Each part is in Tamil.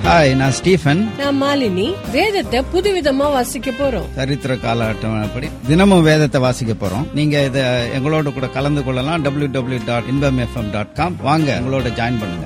ஹாய் நான் ஸ்டீஃபன் நான் மாலினி வேதத்தை புதுவிதமா வாசிக்க போறோம் சரித்திர கால அட்டவணைப்படி தினமும் வேதத்தை வாசிக்க போறோம் நீங்க இத எங்களோட கூட கலந்து கொள்ளலாம் W W dot Inbam FM dot com வாங்க எங்களோட ஜாயின் பண்ணுங்க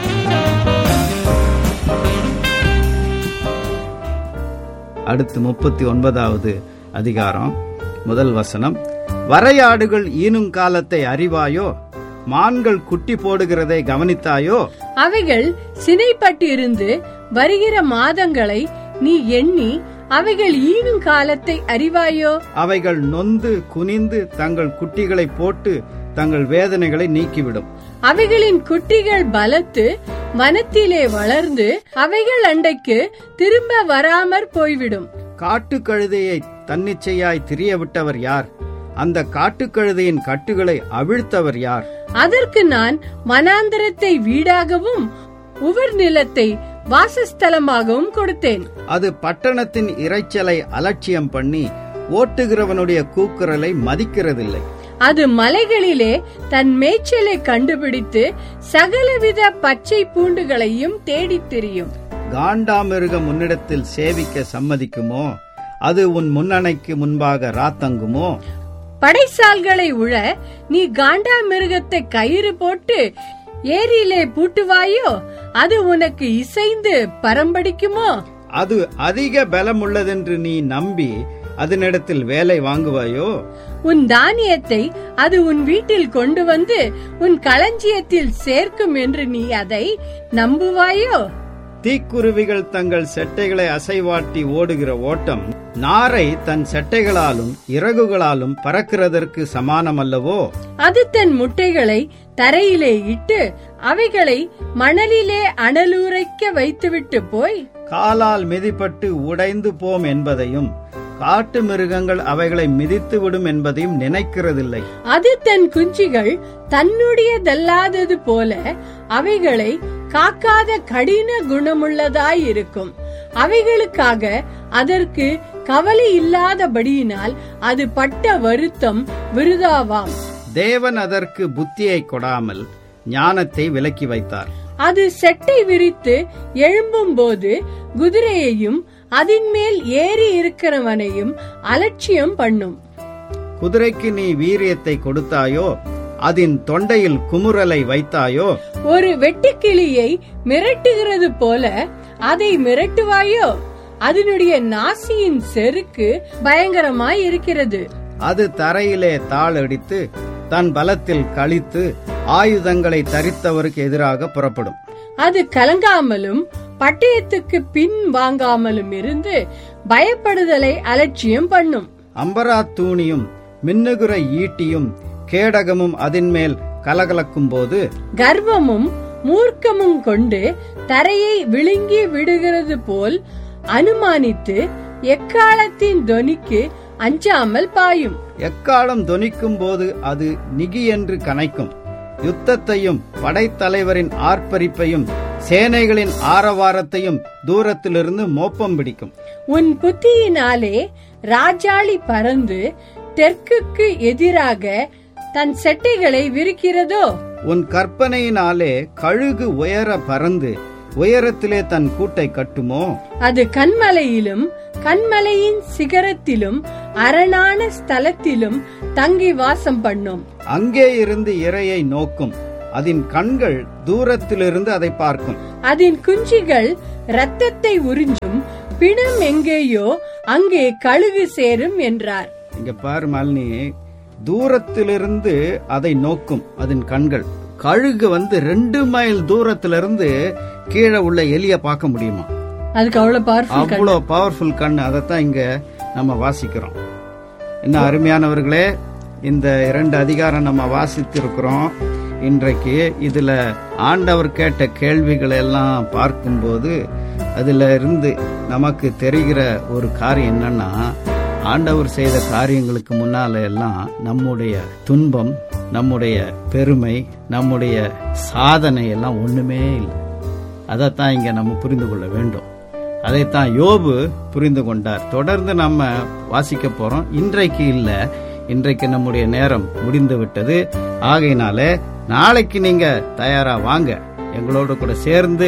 அடுத்து முப்பத்தி ஒன்பதாவது அதிகாரம் முதல் வசனம் வரையாடுகள் ஈனும் காலத்தை அறிவாயோ மான்கள் குட்டி போடுகிறதை கவனித்தாயோ அவைகள் சினைப்பட்டு இருந்து வருகிற மாதங்களை நீ எண்ணி அவைகள் ஈனும் காலத்தை அறிவாயோ அவைகள் நொந்து குனிந்து தங்கள் குட்டிகளை போட்டு தங்கள் வேதனைகளை நீக்கிவிடும் அவைகளின் குட்டிகள் பலத்து வனத்திலே வளர்ந்து அவைகள் அண்டைக்கு திரும்ப வராமற் போய்விடும் காட்டுக்கழுதையை தன்னிச்சையாய் திரிய விட்டவர் யார் அந்த காட்டுக்கழுதையின் கட்டுகளை அவிழ்த்தவர் யார் அதற்கு நான் வனாந்தரத்தை வீடாகவும் உவர் நிலத்தை வாசஸ்தலமாகவும் கொடுத்தேன் அது பட்டணத்தின் இரைச்சலை அலட்சியம் பண்ணி ஓட்டுகிறவனுடைய கூக்குரலை மதிக்கிறதில்லை அது மலைகளிலே தன் மேய்ச்சலை கண்டுபிடித்து சகலவித பச்சை பூண்டுகளையும் தேடித் திரியும் காண்டாமிருகம் முன்னிடத்தில் சேவிக்க சம்மதிக்குமோ அது உன் முன்னணைக்கு முன்பாக ராத்தங்குமோ படைசால்களை உழ நீ காண்டா மிருகத்தை கயிறு போட்டு ஏரியிலே பூட்டுவாயோ அது உனக்கு இசைந்து பரம்படிக்குமோ அது அதிக பலமுள்ளதென்று நீ நம்பி அதனிடத்தில் வேலை வாங்குவாயோ உன் தானியத்தை அது உன் வீட்டில் கொண்டு வந்து உன் களஞ்சியத்தில் சேர்க்கும் என்று நீ அதை நம்புவாயோ தீக்குருவிகள் தங்கள் செட்டைகளை அசைவாட்டி ஓடுகிற ஓட்டம் நாரை தன் செட்டைகளாலும் இறகுகளாலும் பறக்கிறதற்கு சமானமல்லவோ அது தன் முட்டைகளை தரையிலே இட்டு அவைகளை மணலிலே அனலூரைக்க வைத்துவிட்டு போய் காலால் மிதிப்பட்டு உடைந்து போம் என்பதையும் காட்டு மிருகங்கள் அவைகளை மிதித்து விடும் என்பதையும் நினைக்கிறதில்லை அது தன் குஞ்சிகள் தன்னுடையதல்லாதது போல அவைகளை காக்காத கடின குணமுள்ளதாயிருக்கும் அவைகளுக்காக அதற்கு கவலை இல்லாதபடியினால் அது பட்ட வருத்தம் விருதாவாம் தேவன் அதற்கு புத்தியை கொடாமல் ஞானத்தை விலக்கி வைத்தார் அது செட்டை விரித்து எழும்பும் போது குதிரையையும் அதின் மேல் ஏறி இருக்கிறவனையும் அலட்சியம் பண்ணும் குதிரைக்கு நீ வீரியத்தை கொடுத்தாயோ அதன் தொண்டையில் குமுறலை வைத்தாயோ ஒரு வெட்டுக்கிளியை மிரட்டுகிறது போல அதை மிரட்டுவாயோ அதனுடைய நாசியின் செருக்கு பயங்கரமாய் இருக்கிறது அது தரையிலே தாளடித்து தன் பலத்தில் கழித்து ஆயுதங்களை தரித்தவருக்கு எதிராக புறப்படும் அது கலங்காமலும் பட்டயத்துக்கு பின் வாங்காமலும் இருந்து பயப்படுதலை அலட்சியம் பண்ணும் அம்பரா தூணியும் மின்னுகிற ஈட்டியும் கேடகமும் அதின்மேல் கலகலக்கும் போது கர்வமும் மூர்க்கமும் கொண்டு தரையை விழுங்கி விடுகிறது போல் அனுமானித்து எக்காலத்தின் தொனிக்கு அஞ்சாமல் பாயும் எக்காலம் தொனிக்கும் போது அது நிகி என்று கனைக்கும் யுத்தத்தையும் படைத்தலைவரின் ஆர்ப்பரிப்பையும் சேனைகளின் ஆரவாரத்தையும் தூரத்திலிருந்து மோப்பம் பிடிக்கும் உன் புத்தியினாலே ராஜாளி பறந்து தெற்குக்கு எதிராக தன் செட்டைகளை விரிக்கிறதோ உன் கற்பனையினாலே கழுகு உயர பறந்து உயரத்திலே தன் கூட்டை கட்டுமோ அது கண்மலையிலும் கண்மலையின் சிகரத்திலும் அரணான ஸ்தலத்திலும் தங்கி வாசம் பண்ணும் அங்கே இருந்து இரையை நோக்கும் அதன் கண்கள் தூரத்திலிருந்து அதை பார்க்கும் அதன் குஞ்சிகள் இரத்தத்தை உறிஞ்சும் பிணம் எங்கேயோ அங்கே கழுகு சேரும் என்றார் இங்க பாரு மாலினி தூரத்திலிருந்து அதை நோக்கும் அதன் கண்கள் கழுகு வந்து ரெண்டு மைல் தூரத்திலிருந்து கீழே உள்ள எலிய பார்க்க முடியுமா அதுக்கு அவ்வளவு பவர்ஃபுல் அவ்வளோ பவர்ஃபுல் கண் அதைத்தான் இங்க நம்ம வாசிக்கிறோம் என்ன அருமையானவர்களே இந்த இரண்டு அதிகாரம் நம்ம வாசித்திருக்கிறோம் இன்றைக்கு இதுல ஆண்டவர் கேட்ட கேள்விகளை எல்லாம் பார்க்கும்போது அதுல இருந்து நமக்கு தெரிகிற ஒரு காரியம் என்னன்னா ஆண்டவர் செய்த காரியங்களுக்கு முன்னால எல்லாம் நம்முடைய துன்பம் நம்முடைய பெருமை நம்முடைய சாதனை எல்லாம் ஒண்ணுமே இல்லை அதைத்தான் இங்க நம்ம புரிந்து கொள்ள வேண்டும் அதைத்தான் யோபு புரிந்து கொண்டார் தொடர்ந்து நம்ம வாசிக்க போறோம் இன்றைக்கு இல்ல இன்றைக்கு நம்முடைய நேரம் முடிந்து விட்டது ஆகையினால நாளைக்கு நீங்க தயாரா வாங்க எங்களோட கூட சேர்ந்து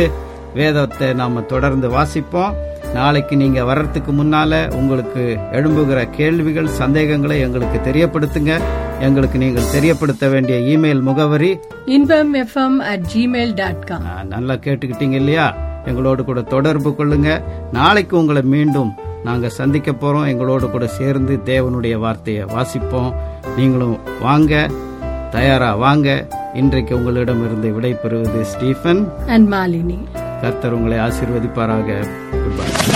வேதத்தை நாம தொடர்ந்து வாசிப்போம் நாளைக்கு நீங்க வர்றதுக்கு முன்னால உங்களுக்கு எழும்புகிற கேள்விகள் சந்தேகங்களை எங்களுக்கு தெரியப்படுத்துங்க எங்களுக்கு நீங்கள் தெரியப்படுத்த வேண்டிய இமெயில் முகவரி Inbam FM at Gmail dot com ஆ, நல்லா கேட்டுக்கிட்டீங்க இல்லையா எங்களோடு கூட தொடர்பு கொள்ளுங்க நாளைக்கு உங்களை மீண்டும் நாங்க சந்திக்க போறோம் எங்களோடு கூட சேர்ந்து தேவனுடைய வார்த்தையை வாசிப்போம் நீங்களும் வாங்க தயாரா வாங்க இன்றைக்கு உங்களிடமிருந்து விடை பெறுவது ஸ்டீஃபன் அண்ட் மாலினி கர்த்தர் உங்களை ஆசீர்வதிப்பாராக குட்பை